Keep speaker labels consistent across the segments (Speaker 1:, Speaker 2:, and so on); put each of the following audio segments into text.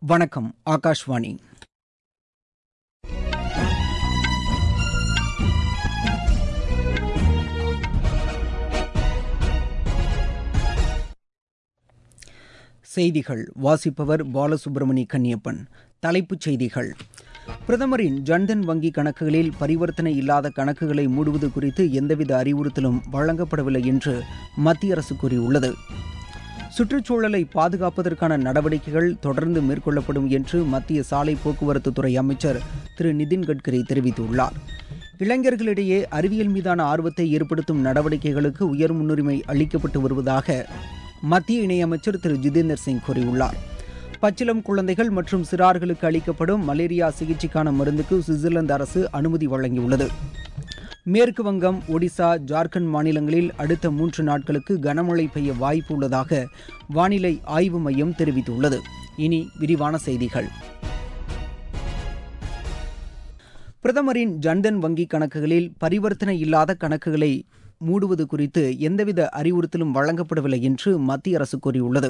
Speaker 1: வணக்கம் ஆகாஷ்வாணி செய்திகள் வாசிப்பவர் பாலசுப்ரமணி கன்னியப்பன் தலைப்புச் செய்திகள் பிரதமரின் ஜன்தன் வங்கி கணக்குகளில் பரிவர்த்தனை இல்லாத கணக்குகளை மூடுவது குறித்து எந்தவித அறிவுறுத்தலும் வழங்கப்படவில்லை என்று மத்திய அரசு கூறியுள்ளது சுற்றுச்சூழலை பாதுகாப்பதற்கான நடவடிக்கைகள் தொடர்ந்து மேற்கொள்ளப்படும் என்று மத்திய சாலை போக்குவரத்துத்துறை அமைச்சர் திரு நிதின் கட்கரி தெரிவித்துள்ளார் இளைஞர்களிடையே அறிவியல் மீதான ஆர்வத்தை ஏற்படுத்தும் நடவடிக்கைகளுக்கு உயர் முன்னுரிமை அளிக்கப்பட்டு வருவதாக மத்திய இணையமைச்சர் திரு ஜிதேந்தர் சிங் கூறியுள்ளார் பச்சிலம் குழந்தைகள் மற்றும் சிறார்களுக்கு அளிக்கப்படும் மலேரியா சிகிச்சைக்கான மருந்துக்கு சுவிட்சர்லாந்து அரசு அனுமதி வழங்கியுள்ளது மேற்கு வங்கம் ஒடிசா ஜார்க்கண்ட் மாநிலங்களில் அடுத்த மூன்று நாட்களுக்கு கனமழை பெய்ய வாய்ப்பு உள்ளதாக வானிலை ஆய்வு மையம் தெரிவித்துள்ளது இனி விரிவான செய்திகள் பிரதமரின் ஜன்தன் வங்கி கணக்குகளில் பரிவர்த்தனை இல்லாத கணக்குகளை மூடுவது குறித்து எந்தவித அறிவுறுத்தலும் வழங்கப்படவில்லை என்று மத்திய அரசு கூறியுள்ளது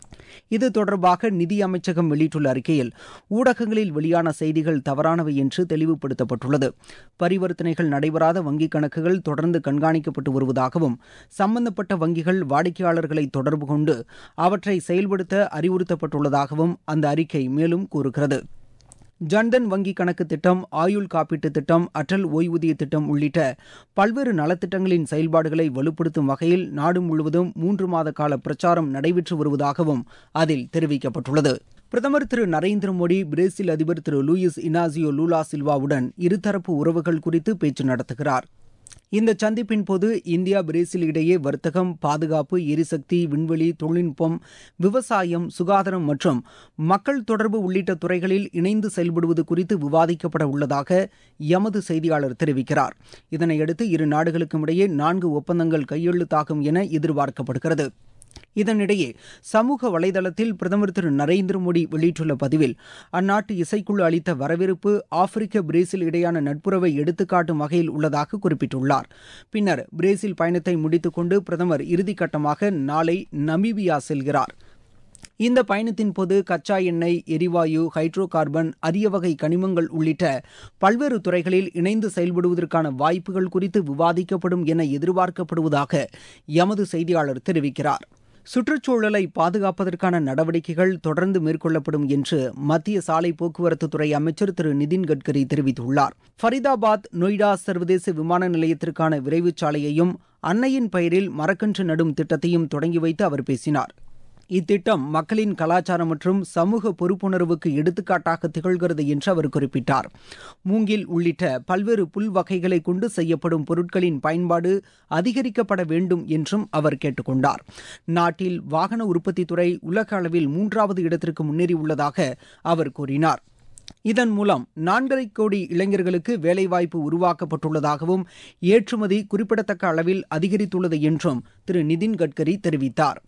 Speaker 1: இது தொடர்பாக நிதி அமைச்சகம் வெளியிட்டுள்ள அறிக்கையில் ஊடகங்களில் வெளியான செய்திகள் தவறானவை என்று தெளிவுபடுத்தப்பட்டுள்ளது பரிவர்த்தனைகள் நடைபெறாத வங்கிக் கணக்குகள் தொடர்ந்து கண்காணிக்கப்பட்டு வருவதாகவும் சம்பந்தப்பட்ட வங்கிகள் வாடிக்கையாளர்களை தொடர்பு கொண்டு அவற்றை செயல்படுத்த அறிவுறுத்தப்பட்டுள்ளதாகவும் அந்த அறிக்கை மேலும் கூறுகிறது ஜன்தன் வங்கி கணக்கு திட்டம் ஆயுள் காப்பீட்டு திட்டம் அடல் ஓய்வூதிய திட்டம் உள்ளிட்ட பல்வேறு நலத்திட்டங்களின் செயல்பாடுகளை வலுப்படுத்தும் வகையில் நாடு முழுவதும் மூன்று மாத கால பிரச்சாரம் நடைபெற்று வருவதாகவும் அதில் தெரிவிக்கப்பட்டுள்ளது பிரதமர் திரு நரேந்திர மோடி பிரேசில் அதிபர் திரு லூயிஸ் இனாசியோ லூலா சில்வாவுடன் இருதரப்பு உறவுகள் குறித்து பேச்சு நடத்துகிறார் இந்த சந்திப்பின் போது இந்தியா பிரேசில் இடையே வர்த்தகம் பாதுகாப்பு எரிசக்தி விண்வெளி தொழில்நுட்பம் விவசாயம் சுகாதாரம் மற்றும் மக்கள் தொடர்பு உள்ளிட்ட துறைகளில் இணைந்து செயல்படுவது குறித்து விவாதிக்கப்பட உள்ளதாக எமது செய்தியாளர் தெரிவிக்கிறார் இதனையடுத்து இரு நாடுகளுக்கும் இடையே நான்கு ஒப்பந்தங்கள் கையெழுத்தாகும் என எதிர்பார்க்கப்படுகிறது இதனிடையே சமூக வலைதளத்தில் பிரதமர் திரு நரேந்திர மோடி வெளியிட்டுள்ள பதிவில் அந்நாட்டு இசைக்குழு அளித்த வரவேற்பு ஆப்பிரிக்க பிரேசில் இடையான நட்புறவை எடுத்துக்காட்டும் வகையில் உள்ளதாக குறிப்பிட்டுள்ளார் பின்னர் பிரேசில் பயணத்தை முடித்துக்கொண்டு பிரதமர் இறுதிக்கட்டமாக நாளை நமீபியா செல்கிறார் இந்த பயணத்தின் போது கச்சா எண்ணெய் எரிவாயு ஹைட்ரோ கார்பன் அரிய வகை கனிமங்கள் உள்ளிட்ட பல்வேறு துறைகளில் இணைந்து செயல்படுவதற்கான வாய்ப்புகள் குறித்து விவாதிக்கப்படும் என எதிர்பார்க்கப்படுவதாக எமது செய்தியாளர் தெரிவிக்கிறார் சுற்றுச்சூழலை பாதுகாப்பதற்கான நடவடிக்கைகள் தொடர்ந்து மேற்கொள்ளப்படும் என்று மத்திய சாலை போக்குவரத்துத்துறை அமைச்சர் திரு நிதின் கட்கரி தெரிவித்துள்ளார் ஃபரிதாபாத் நொய்டா சர்வதேச விமான நிலையத்திற்கான விரைவு சாலையையும் அன்னையின் பெயரில் மரக்கன்று நடும் திட்டத்தையும் தொடங்கி வைத்து அவர் பேசினார் இத்திட்டம் மக்களின் கலாச்சாரம் மற்றும் சமூக பொறுப்புணர்வுக்கு எடுத்துக்காட்டாக திகழ்கிறது என்று அவர் குறிப்பிட்டார் மூங்கில் உள்ளிட்ட பல்வேறு புல் வகைகளை கொண்டு செய்யப்படும் பொருட்களின் பயன்பாடு அதிகரிக்கப்பட வேண்டும் என்றும் அவர் கேட்டுக்கொண்டார் நாட்டில் வாகன உற்பத்தி துறை உலக அளவில் மூன்றாவது இடத்திற்கு முன்னேறியுள்ளதாக அவர் கூறினார் இதன் மூலம் நான்கரை கோடி இளைஞர்களுக்கு வேலைவாய்ப்பு உருவாக்கப்பட்டுள்ளதாகவும் ஏற்றுமதி குறிப்பிடத்தக்க அளவில் அதிகரித்துள்ளது என்றும் திரு நிதின் கட்கரி தெரிவித்தார்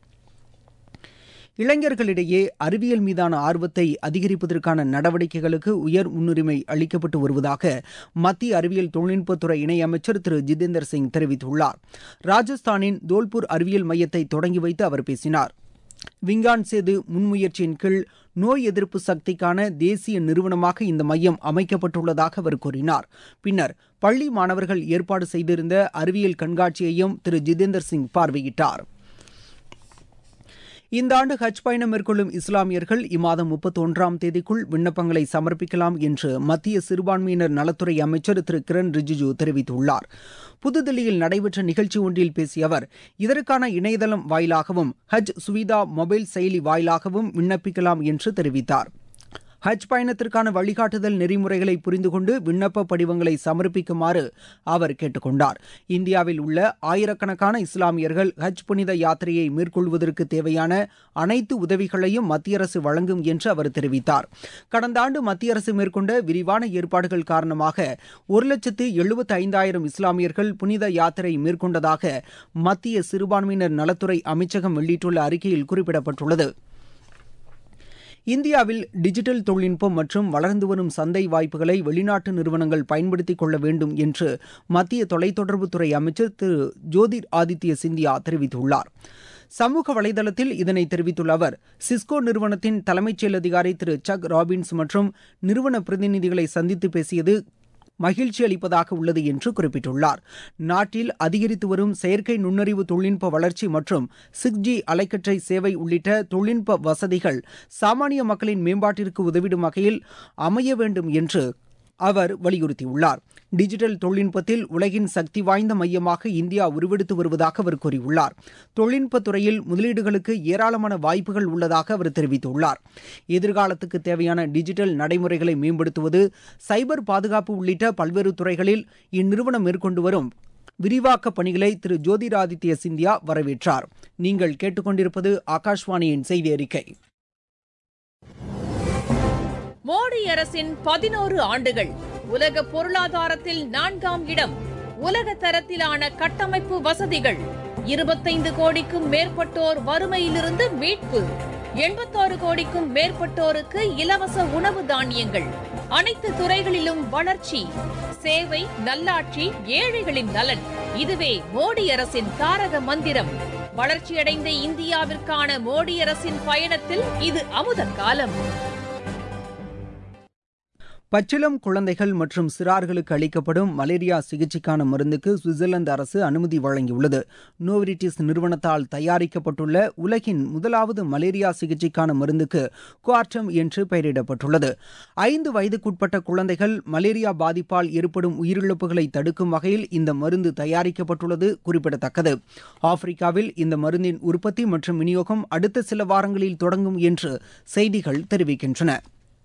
Speaker 1: இளைஞர்களிடையே அறிவியல் மீதான ஆர்வத்தை அதிகரிப்பதற்கான நடவடிக்கைகளுக்கு உயர் முன்னுரிமை அளிக்கப்பட்டு வருவதாக மத்திய அறிவியல் தொழில்நுட்பத்துறை இணையமைச்சர் திரு ஜிதேந்தர் சிங் தெரிவித்துள்ளார் ராஜஸ்தானின் தோல்பூர் அறிவியல் மையத்தை தொடங்கி வைத்து அவர் பேசினார் விஞ்ஞான் சேது முன்முயற்சியின் கீழ் நோய் எதிர்ப்பு சக்திக்கான தேசிய நிறுவனமாக இந்த மையம் அமைக்கப்பட்டுள்ளதாக அவர் கூறினார் பின்னர் பள்ளி மாணவர்கள் ஏற்பாடு செய்திருந்த அறிவியல் கண்காட்சியையும் திரு ஜிதேந்தர் சிங் பார்வையிட்டார் இந்த ஆண்டு ஹஜ் பயணம் மேற்கொள்ளும் இஸ்லாமியர்கள் இம்மாதம் முப்பத்தி ஒன்றாம் தேதிக்குள் விண்ணப்பங்களை சமர்ப்பிக்கலாம் என்று மத்திய சிறுபான்மையினர் நலத்துறை அமைச்சர் திரு கிரண் ரிஜிஜு தெரிவித்துள்ளார் புதுதில்லியில் நடைபெற்ற நிகழ்ச்சி ஒன்றில் பேசிய அவர் இதற்கான இணையதளம் வாயிலாகவும் ஹஜ் சுவிதா மொபைல் செயலி வாயிலாகவும் விண்ணப்பிக்கலாம் என்று தெரிவித்தார் ஹஜ் பயணத்திற்கான வழிகாட்டுதல் நெறிமுறைகளை புரிந்து கொண்டு விண்ணப்ப படிவங்களை சமர்ப்பிக்குமாறு அவர் கேட்டுக்கொண்டார் இந்தியாவில் உள்ள ஆயிரக்கணக்கான இஸ்லாமியர்கள் ஹஜ் புனித யாத்திரையை மேற்கொள்வதற்கு தேவையான அனைத்து உதவிகளையும் மத்திய அரசு வழங்கும் என்று அவர் தெரிவித்தார் கடந்த ஆண்டு மத்திய அரசு மேற்கொண்ட விரிவான ஏற்பாடுகள் காரணமாக ஒரு லட்சத்து எழுபத்தி ஐந்தாயிரம் இஸ்லாமியர்கள் புனித யாத்திரை மேற்கொண்டதாக மத்திய சிறுபான்மையினர் நலத்துறை அமைச்சகம் வெளியிட்டுள்ள அறிக்கையில் குறிப்பிடப்பட்டுள்ளது இந்தியாவில் டிஜிட்டல் தொழில்நுட்பம் மற்றும் வளர்ந்து வரும் சந்தை வாய்ப்புகளை வெளிநாட்டு நிறுவனங்கள் பயன்படுத்திக் கொள்ள வேண்டும் என்று மத்திய தொலைத்தொடர்புத்துறை அமைச்சர் திரு ஜோதிர் ஆதித்ய சிந்தியா தெரிவித்துள்ளார் சமூக வலைதளத்தில் இதனை தெரிவித்துள்ள அவர் சிஸ்கோ நிறுவனத்தின் தலைமைச் செயல் அதிகாரி திரு சக் ராபின்ஸ் மற்றும் நிறுவன பிரதிநிதிகளை சந்தித்து பேசியது மகிழ்ச்சி அளிப்பதாக உள்ளது என்று குறிப்பிட்டுள்ளார் நாட்டில் அதிகரித்து வரும் செயற்கை நுண்ணறிவு தொழில்நுட்ப வளர்ச்சி மற்றும் சிக்ஸ் ஜி அலைக்கற்றை சேவை உள்ளிட்ட தொழில்நுட்ப வசதிகள் சாமானிய மக்களின் மேம்பாட்டிற்கு உதவிடும் வகையில் அமைய வேண்டும் என்று அவர் வலியுறுத்தியுள்ளார் டிஜிட்டல் தொழில்நுட்பத்தில் உலகின் சக்தி வாய்ந்த மையமாக இந்தியா உருவெடுத்து வருவதாக அவர் கூறியுள்ளார் தொழில்நுட்பத் துறையில் முதலீடுகளுக்கு ஏராளமான வாய்ப்புகள் உள்ளதாக அவர் தெரிவித்துள்ளார் எதிர்காலத்துக்கு தேவையான டிஜிட்டல் நடைமுறைகளை மேம்படுத்துவது சைபர் பாதுகாப்பு உள்ளிட்ட பல்வேறு துறைகளில் இந்நிறுவனம் மேற்கொண்டு வரும் விரிவாக்க பணிகளை திரு ஜோதிராதித்ய சிந்தியா வரவேற்றார் நீங்கள் கேட்டுக்கொண்டிருப்பது ஆகாஷ்வாணியின் செய்தி அறிக்கை
Speaker 2: மோடி அரசின் பதினோரு ஆண்டுகள் உலக பொருளாதாரத்தில் நான்காம் இடம் உலக தரத்திலான கட்டமைப்பு வசதிகள் இருபத்தைந்து கோடிக்கும் மேற்பட்டோர் வறுமையிலிருந்து மீட்பு எண்பத்தாறு கோடிக்கும் மேற்பட்டோருக்கு இலவச உணவு தானியங்கள் அனைத்து துறைகளிலும் வளர்ச்சி சேவை நல்லாட்சி ஏழைகளின் நலன் இதுவே மோடி அரசின் தாரக மந்திரம் வளர்ச்சியடைந்த இந்தியாவிற்கான மோடி அரசின் பயணத்தில் இது அமுத காலம்
Speaker 1: பச்சிளம் குழந்தைகள் மற்றும் சிறார்களுக்கு அளிக்கப்படும் மலேரியா சிகிச்சைக்கான மருந்துக்கு சுவிட்சர்லாந்து அரசு அனுமதி வழங்கியுள்ளது நோவரிட்டிஸ் நிறுவனத்தால் தயாரிக்கப்பட்டுள்ள உலகின் முதலாவது மலேரியா சிகிச்சைக்கான மருந்துக்கு குவார்டம் என்று பெயரிடப்பட்டுள்ளது ஐந்து வயதுக்குட்பட்ட குழந்தைகள் மலேரியா பாதிப்பால் ஏற்படும் உயிரிழப்புகளை தடுக்கும் வகையில் இந்த மருந்து தயாரிக்கப்பட்டுள்ளது குறிப்பிடத்தக்கது ஆப்பிரிக்காவில் இந்த மருந்தின் உற்பத்தி மற்றும் விநியோகம் அடுத்த சில வாரங்களில் தொடங்கும் என்று செய்திகள் தெரிவிக்கின்றன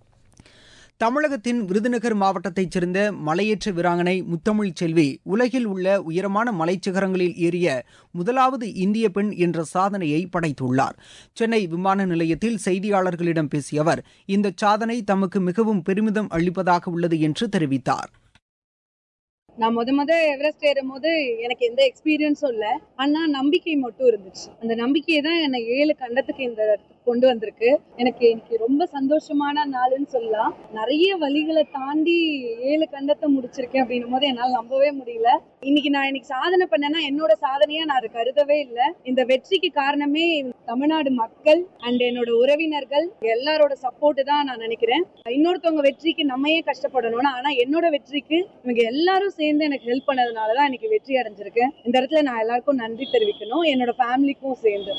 Speaker 1: தமிழகத்தின் விருதுநகர் மாவட்டத்தைச் சேர்ந்த மலையேற்ற வீராங்கனை முத்தமிழ் செல்வி உலகில் உள்ள உயரமான மலைச்சிகரங்களில் ஏறிய முதலாவது இந்திய பெண் என்ற சாதனையை படைத்துள்ளார் சென்னை விமான நிலையத்தில் செய்தியாளர்களிடம் பேசிய அவர் இந்த சாதனை தமக்கு மிகவும் பெருமிதம் அளிப்பதாக உள்ளது என்று தெரிவித்தார்
Speaker 3: நான் முத முத எவரெஸ்ட் ஏறும் போது எனக்கு எந்த எக்ஸ்பீரியன்ஸும் இல்லை ஆனா நம்பிக்கை மட்டும் இருந்துச்சு அந்த நம்பிக்கையை தான் என்னை ஏழு கண்டத்துக்கு இந்த இடத்துக்கு கொண்டு வந்திருக்கு எனக்கு இன்னைக்கு ரொம்ப சந்தோஷமான நாளுன்னு சொல்லலாம் நிறைய வழிகளை தாண்டி ஏழு கண்டத்தை முடிச்சிருக்கேன் அப்படின்னும் போது என்னால் நம்பவே முடியல இன்னைக்கு நான் இன்னைக்கு சாதனை பண்ணேன்னா என்னோட சாதனையா நான் அதை கருதவே இல்லை இந்த வெற்றிக்கு காரணமே தமிழ்நாடு மக்கள் அண்ட் என்னோட உறவினர்கள் எல்லாரோட சப்போர்ட் தான் நான் நினைக்கிறேன் இன்னொருத்தவங்க வெற்றிக்கு நம்ம ஏன் கஷ்டப்படணும்னா ஆனா என்னோட வெற்றிக்கு இவங்க எல்லாரும் சேர்ந்து எனக்கு ஹெல்ப் பண்ணதுனால தான் எனக்கு வெற்றி அடைஞ்சிருக்கேன் இந்த இடத்துல நான் எல்லாருக்கும் நன்றி தெரிவிக்கணும் என்னோட ஃபேமிலிக்கும் சேர்ந்து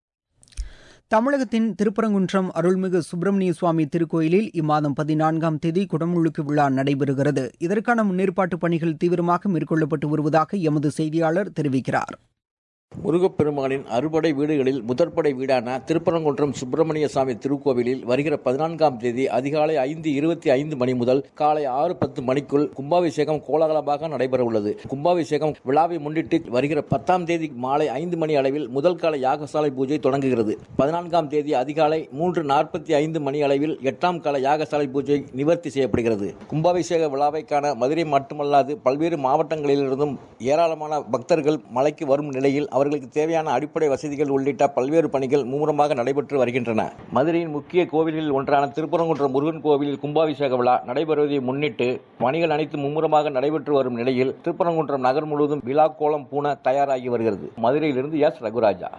Speaker 1: தமிழகத்தின் திருப்பரங்குன்றம் அருள்மிகு சுப்பிரமணிய சுவாமி திருக்கோயிலில் இம்மாதம் பதினான்காம் தேதி குடமுழுக்கு விழா நடைபெறுகிறது இதற்கான முன்னேற்பாட்டு பணிகள் தீவிரமாக மேற்கொள்ளப்பட்டு வருவதாக எமது செய்தியாளர் தெரிவிக்கிறார்
Speaker 4: முருகப்பெருமானின் அறுபடை வீடுகளில் முதற்படை வீடான திருப்பரங்குன்றம் சுப்பிரமணிய சாமி திருக்கோவிலில் வருகிற பதினான்காம் தேதி அதிகாலை ஐந்து இருபத்தி ஐந்து மணி முதல் காலை ஆறு பத்து மணிக்குள் கும்பாபிஷேகம் கோலாகலமாக நடைபெற உள்ளது கும்பாபிஷேகம் விழாவை முன்னிட்டு வருகிற பத்தாம் தேதி மாலை ஐந்து மணி அளவில் முதல் கால யாகசாலை பூஜை தொடங்குகிறது பதினான்காம் தேதி அதிகாலை மூன்று நாற்பத்தி ஐந்து மணி அளவில் எட்டாம் கால யாகசாலை பூஜை நிவர்த்தி செய்யப்படுகிறது கும்பாபிஷேக விழாவை காண மதுரை மட்டுமல்லாது பல்வேறு மாவட்டங்களிலிருந்தும் ஏராளமான பக்தர்கள் மலைக்கு வரும் நிலையில் அவர்களுக்கு தேவையான அடிப்படை வசதிகள் உள்ளிட்ட பல்வேறு பணிகள் மும்முரமாக நடைபெற்று வருகின்றன மதுரையின் முக்கிய கோவில்களில் ஒன்றான திருப்பரங்குன்றம் முருகன் கோவிலில் கும்பாபிஷேக விழா நடைபெறுவதை முன்னிட்டு பணிகள் அனைத்து மும்முரமாக நடைபெற்று வரும் நிலையில் திருப்பரங்குன்றம் நகர் முழுவதும் விழா கோலம் பூண தயாராகி வருகிறது மதுரையிலிருந்து எஸ் ரகுராஜா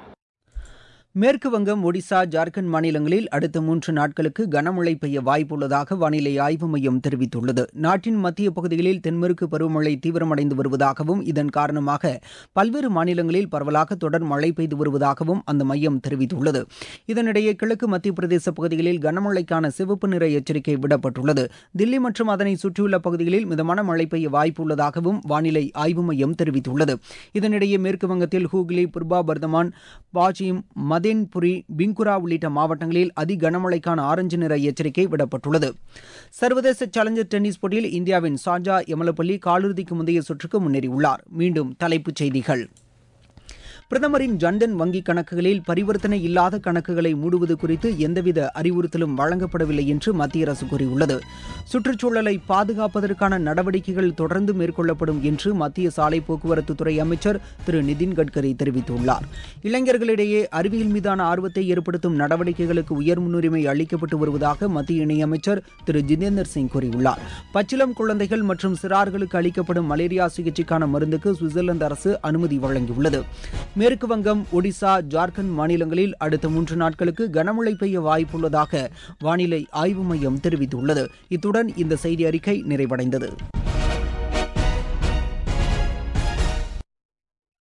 Speaker 1: மேற்கு வங்கம் ஒடிசா ஜார்க்கண்ட் மாநிலங்களில் அடுத்த மூன்று நாட்களுக்கு கனமழை பெய்ய வாய்ப்புள்ளதாக வானிலை ஆய்வு மையம் தெரிவித்துள்ளது நாட்டின் மத்திய பகுதிகளில் தென்மேற்கு பருவமழை தீவிரமடைந்து வருவதாகவும் இதன் காரணமாக பல்வேறு மாநிலங்களில் பரவலாக தொடர் மழை பெய்து வருவதாகவும் அந்த மையம் தெரிவித்துள்ளது இதனிடையே கிழக்கு மத்திய பிரதேச பகுதிகளில் கனமழைக்கான சிவப்பு நிற எச்சரிக்கை விடப்பட்டுள்ளது தில்லி மற்றும் அதனை சுற்றியுள்ள பகுதிகளில் மிதமான மழை பெய்ய வாய்ப்புள்ளதாகவும் வானிலை ஆய்வு மையம் தெரிவித்துள்ளது இதனிடையே மேற்கு வங்கத்தில் ஹூக்ளி புர்பா பர்தமான் பாஜிம் மதேன்புரி பிங்குரா உள்ளிட்ட மாவட்டங்களில் அதி கனமழைக்கான ஆரஞ்சு நிற எச்சரிக்கை விடப்பட்டுள்ளது சர்வதேச சேலஞ்சர் டென்னிஸ் போட்டியில் இந்தியாவின் சாஜா எமலப்பள்ளி காலிறுதிக்கு முந்தைய சுற்றுக்கு முன்னேறியுள்ளார் மீண்டும் தலைப்புச் செய்திகள் பிரதமரின் ஜன்தன் வங்கிக் கணக்குகளில் பரிவர்த்தனை இல்லாத கணக்குகளை மூடுவது குறித்து எந்தவித அறிவுறுத்தலும் வழங்கப்படவில்லை என்று மத்திய அரசு கூறியுள்ளது சுற்றுச்சூழலை பாதுகாப்பதற்கான நடவடிக்கைகள் தொடர்ந்து மேற்கொள்ளப்படும் என்று மத்திய சாலை போக்குவரத்து துறை அமைச்சர் திரு நிதின் கட்கரி தெரிவித்துள்ளார் இளைஞர்களிடையே அறிவியல் மீதான ஆர்வத்தை ஏற்படுத்தும் நடவடிக்கைகளுக்கு உயர் முன்னுரிமை அளிக்கப்பட்டு வருவதாக மத்திய இணையமைச்சர் திரு ஜிதேந்தர் சிங் கூறியுள்ளார் பச்சிளம் குழந்தைகள் மற்றும் சிறார்களுக்கு அளிக்கப்படும் மலேரியா சிகிச்சைக்கான மருந்துக்கு சுவிட்சர்லாந்து அரசு அனுமதி வழங்கியுள்ளது மேற்கு வங்கம் ஒடிசா ஜார்க்கண்ட் மாநிலங்களில் அடுத்த மூன்று நாட்களுக்கு கனமழை பெய்ய வாய்ப்புள்ளதாக வானிலை ஆய்வு மையம் தெரிவித்துள்ளது இத்துடன் இந்த செய்தி அறிக்கை நிறைவடைந்தது